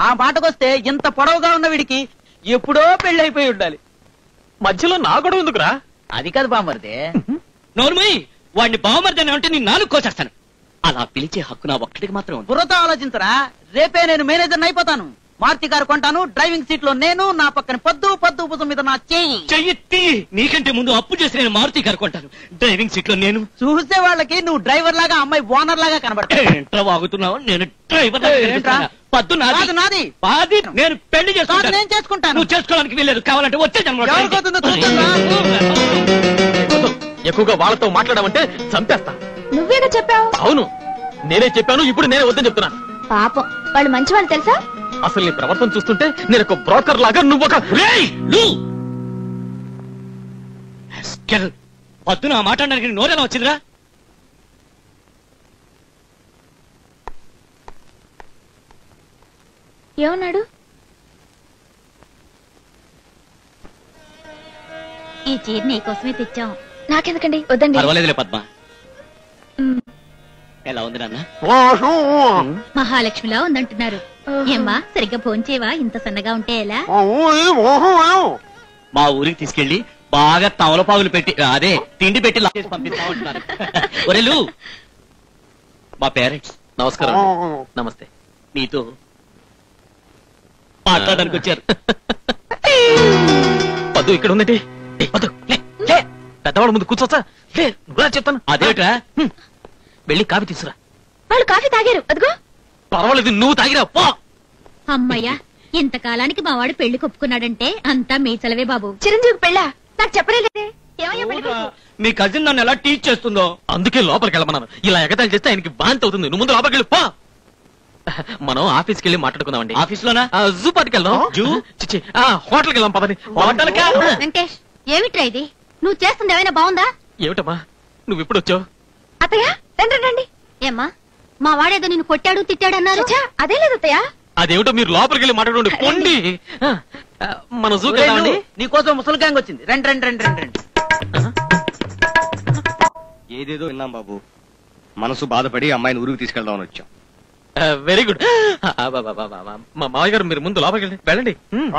ఆ మాటకొస్తే ఇంత పొడవుగా ఉన్న వీడికి ఎప్పుడో పెళ్లి అయిపోయి ఉండాలి మధ్యలో నా గొడవ ఎందుకురా అది కాదు బామర్దే నోర్మయ్ వాడిని బావమర్దని అంటే నీ నాలుగు కోసేస్తాను అలా పిలిచే హక్కు నా ఒక్కడికి మాత్రం ఉంది బుర్రతో ఆలోచించరా రేపే నేను మేనేజర్ అయిపోతాను మారుతి గారు కొంటాను డ్రైవింగ్ సీట్ లో నేను నా పక్కన పొద్దు పొద్దు భుజం మీద నా చెయ్యి చెయ్యెత్తి నీకంటే ముందు అప్పు చేసి నేను మారుతి గారు కొంటాను డ్రైవింగ్ సీట్ లో నేను చూసే వాళ్ళకి నువ్వు డ్రైవర్ లాగా అమ్మాయి ఓనర్ లాగా కనబడతావు ఏంట్రా వాగుతున్నావు నేను డ్రైవర్ లాగా ఏంట్రా? కనిపిస్తున్నానా? పద్దు నాది కాదు నాది పాది నేను పెళ్లి కాదు చేసుకుంటాను నేను చేసుకుంటాను నువ్వు చేసుకోవడానికి వీలేదు కావాలంటే వచ్చే జన్మలో try ఎవరికి అవుతుందో చేయి. చూద్దాంరా. వద్దు. ఎక్కువగా వాళ్ళతో మాట్లాడమంటే చంపేస్తా నువ్వేగా చెప్పావు అవును నేనే చెప్పాను ఇప్పుడు నేనే వద్దని చెప్తున్నాను పాపం వాళ్ళు మంచి వాళ్ళు తెలుసా అసలు నీ ప్రవర్తన చూస్తుంటే నేను ఒక బ్రోకర్ లాగా నువ్వు ఒక రేయ్, లూ! Rascal. పద్దు నా మాట్లాడడానికి నోరెలా వచ్చిందిరా ఏమన్నాడు ఈ చీర నీకోసమే తెచ్చాం నాకెందుకండి వద్దండి పర్వాలేదులే పద్మ మ్, ఎలా ఉంది నాన్న మహాలక్ష్మిలా ఉందంటున్నారు ఓహో. ఏమ్మా సరిగ్గా భోంచేవా ఇంత సన్నగా ఉంటే ఎలా మా ఊరికి తీసుకెళ్లి బాగా తమలపాగులు పెట్టి అదే తిండి పెట్టి లాక్ చేసి పంపిస్తా ఉంటున్నారు ఒరేలు మా పేరెంట్స్ నమస్కారం అండి. నమస్తే నీతో మాట్లాడడానికి వచ్చారు పద్దు ఇక్కడ ఉందండి ఏయ్, పద్దు లే, లే. పెద్దవాడు ముందు కూర్చోచ్చా లే నువ్వురా చెప్తాను అదేమిట్రా హ్మ్. వెళ్ళి కాఫీ తీసురా వాళ్ళు కాఫీ తాగారు అదిగో పర్వాలేదు నువ్వు తాగిరా పో అమ్మయ్యా ఇంతకాలానికి మా వాడు పెళ్లి కొప్పుకున్నాడంటే అంతా మీ చలవే బాబు చిరంజీవి పెళ్ళా నాకు చెప్పనే లేదే ఏమయ్యా పెళ్లి కొడుకు? మీ కజిన్ నన్ను ఎలా టీచ్ చేస్తుందో అందుకే లోపలికి వెళ్ళమన్నాను ఇలా ఎగతాళి చేస్తే ఆయనకి బాంతి అవుతుంది నువ్వు ముందు లోపలికి వెళ్ళి పో మనం ఆఫీస్కి వెళ్ళి మాట్లాడుకుందామండి ఆఫీస్ లోనా ఆ, జూ పార్టీకి వెళ్దాం జూ? చిచ్చి ఆ, హోటల్కి వెళ్దాం పదని హోటల్కా? వెంకటేష్ ఏమిట్రా ఇది నువ్వు చేస్తుంది ఏమైనా బాగుందా ఏమిటమ్మా నువ్వు ఇప్పుడు వచ్చావు అత్తయ్య రండి రండి ఏమ్మా మా వాడేదో నిన్ను కొట్టాడు తిట్టాడు అన్నారు చచ్చా, అదే లేదు అత్తయ్య అదేమిటో మీరు లోపలికి వెళ్ళి మాట్లాడండి పొండి ఆ, ఆ, మన జూకి వెళ్దామండి నీకోసం ముసలి గ్యాంగ్ వచ్చింది రండి రండి రండి రండి రండి ఏదేదో విన్నాం బాబు మనసు బాధపడి అమ్మాయిని ఊరికి తీసుకెళ్దామని వచ్చాం వెరీ గుడ్ మా మావయ్య గారు మీరు ముందు లోపలికి వెళ్ళండి వెళ్ళండి హ్మ్.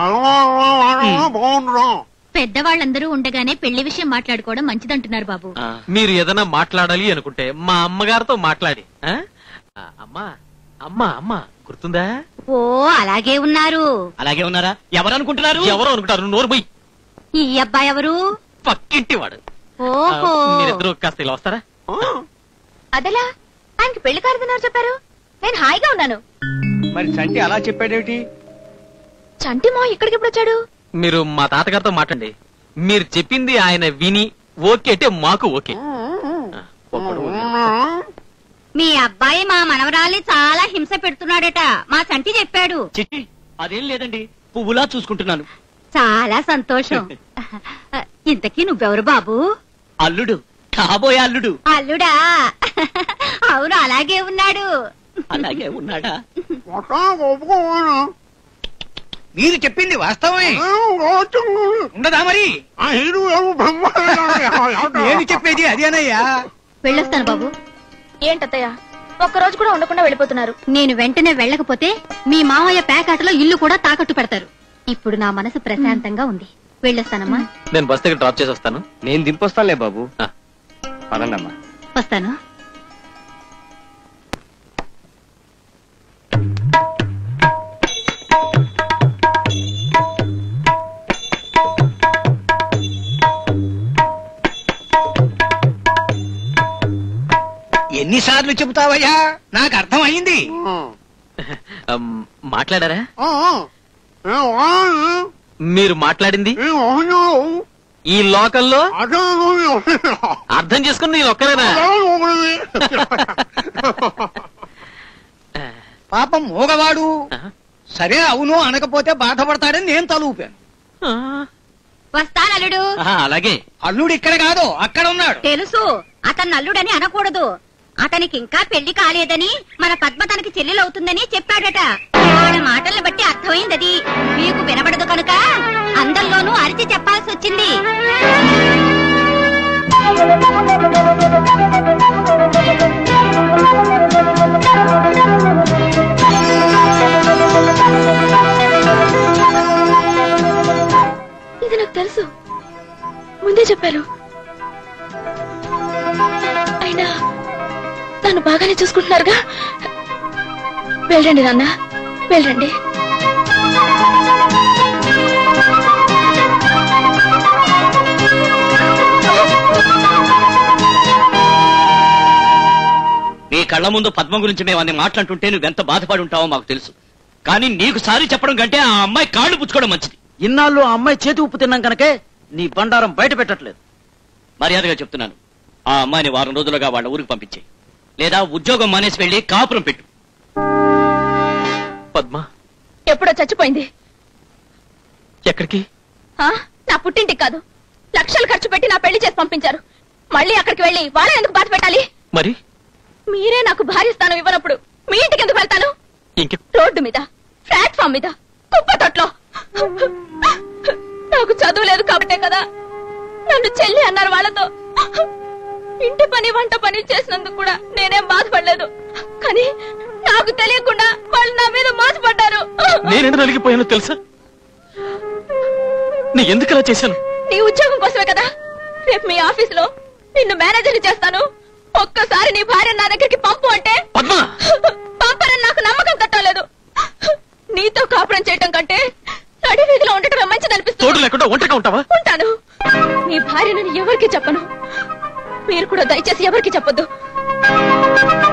పెద్దవాళ్ళందరూ ఉండగానే పెళ్లి విషయం మాట్లాడుకోవడం మంచిదంటున్నారు బాబు ఆ, మీరు ఏదైనా మాట్లాడాలి అనుకుంటే మా అమ్మగారితో మాట్లాడి ఆ? ఆ, అమ్మా అమ్మా అమ్మా గుర్తుందా ఓ అలాగే ఉన్నారు అలాగే ఉన్నారా ఎవరు అనుకుంటున్నారు ఎవరో అనుకుంటారు నోరు పోయి ఈ అబ్బాయి ఎవరు పక్కింటి వాడు ఆ, ఓహో మీరిద్దరూ కాస్త ఇలా వస్తారా అదెలా ఆయనకి పెళ్లి కారుతున్నారు చెప్పారు నేను హాయిగా ఉన్నాను మరి చంటి అలా చెప్పాడేమిటి చంటి మా ఇక్కడికి ఎప్పుడు వచ్చాడు మీరు మా తాతగారితో మాట్లాడండి మీరు చెప్పింది ఆయన విని ఓకే అంటే మాకు ఓకే ఆ, ఒక్కడు. మీ అబ్బాయి మా మనవరాల్ని చాలా హింస పెడుతున్నాడట మా సంటి చెప్పాడు చిట్టి అదేం లేదండి పువ్వులా చూసుకుంటున్నాను చాలా సంతోషం ఇంతకీ నువ్వెవరు బాబు అల్లుడు కాబోయే అల్లుడు అల్లుడా అవును అలాగే ఉన్నాడు అలాగే ఉన్నాడా మీరు చెప్పింది వాస్తవమే ఉండదా మరి నేను చెప్పేది అదేనయ్యా వెళ్ళొస్తాను బాబు ఏంటత్తయ్య ఒక్కరోజు కూడా ఉండకుండా వెళ్ళిపోతున్నారు నేను వెంటనే వెళ్ళకపోతే మీ మావయ్య ప్యాకాటలో ఇల్లు కూడా తాకట్టు పెడతారు ఇప్పుడు నా మనసు ప్రశాంతంగా ఉంది వెళ్ళొస్తానమ్మా నేను బస్ దగ్గర డ్రాప్ చేసి వస్తాను నేను దింపొస్తానులే బాబు ఆ. పదండమ్మా వస్తాను ఎన్నిసార్లు చెబుతావయ్యా నాకు అర్థం అయింది అమ్, మాట్లాడారా మీరు మాట్లాడింది ఈ లోకల్లో అర్థం చేసుకుని నేను ఒక్కరేనా పాపం మూగవాడు ఆ? సరే అవును అనకపోతే బాధపడతాడని నేను తలూపాను ఆ. వస్తాను అల్లుడు ఆహా, అలాగే అల్లుడు ఇక్కడ కాదు అక్కడ ఉన్నాడు తెలుసు అతను అల్లుడని అనకూడదు అతనికి ఇంకా పెళ్లి కాలేదని మన పద్మ తనకి చెల్లెలవుతుందని చెప్పాడట ఆయన మాటల్ని బట్టి అర్థమైందది మీకు వినబడదు కనుక అందరిలోనూ అరిచి చెప్పాల్సి వచ్చింది ఆ ముందే చెప్పారు అయినా నన్ను బాగానే చూసుకుంటున్నారుగా వెళ్ళండి నాన్న వెళ్ళండి నీ కళ్ళ ముందు పద్మ గురించి మేము అన్ని మాట్లాడుతుంటే నువ్వెంత బాధపడి ఉంటావో మాకు తెలుసు కానీ నీకు సారి చెప్పడం కంటే ఆ అమ్మాయి కాళ్ళు పుచ్చుకోవడం మంచిది ఇన్నాళ్ళు ఆ అమ్మాయి చేతి ఉప్పు తిన్నాం కనుకే నీ బండారం బయట పెట్టట్లేదు మర్యాదగా చెప్తున్నాను ఆ అమ్మాయిని వారం రోజులుగా వాళ్ళ ఊరికి పంపించేయి లేదా ఉద్యోగం మానేసి వెళ్ళి కాపురం పెట్టు పద్మ ఎప్పుడో చచ్చిపోయింది ఎక్కడికి ఆ? నా పుట్టింటికి కాదు లక్షలు ఖర్చు పెట్టి నా పెళ్లి చేసి పంపించారు మళ్ళీ అక్కడికి వెళ్ళి వాళ్ళని ఎందుకు బాధ పెట్టాలి మరి మీరే నాకు భార్య స్థానం ఇవ్వనప్పుడు మీ ఇంటికి ఎందుకు వెళ్తాను ఇంక రోడ్డు మీద ప్లాట్ఫామ్ మీద కుప్ప తొట్లో నాకు చదువు లేదు కాబట్టే కదా నన్ను చెల్లి అన్నారు వాళ్ళతో ఇంటి పని వంట పని చేసినందుకు కూడా నేనేం బాధపడలేదు కానీ నాకు తెలియకుండా వాళ్ళు నా మీద మోసపడ్డారు నేనెందు నలిగిపోయానో తెలుసా నీ ఎందుకు ఇలా చేశాను నీ ఉద్యోగం కోసమే కదా రేపు మీ ఆఫీస్ లో నిన్ను మేనేజర్ చేస్తాను ఒక్కసారి నీ భార్య నా దగ్గరికి పంపు అంటే పద్మ పంపరని నాకు నమ్మకం కట్టలేదు నీతో కాపురం చేయటం కంటే నడి వీధిలో ఉండటమే మంచిది తోడు అనిపిస్తుంది లేకుండా ఒంటరిగా ఉంటావా ఉంటాను నీ భార్యనని ఎవరికి చెప్పను మీరు కూడా దయచేసి ఎవరికి చెప్పొద్దు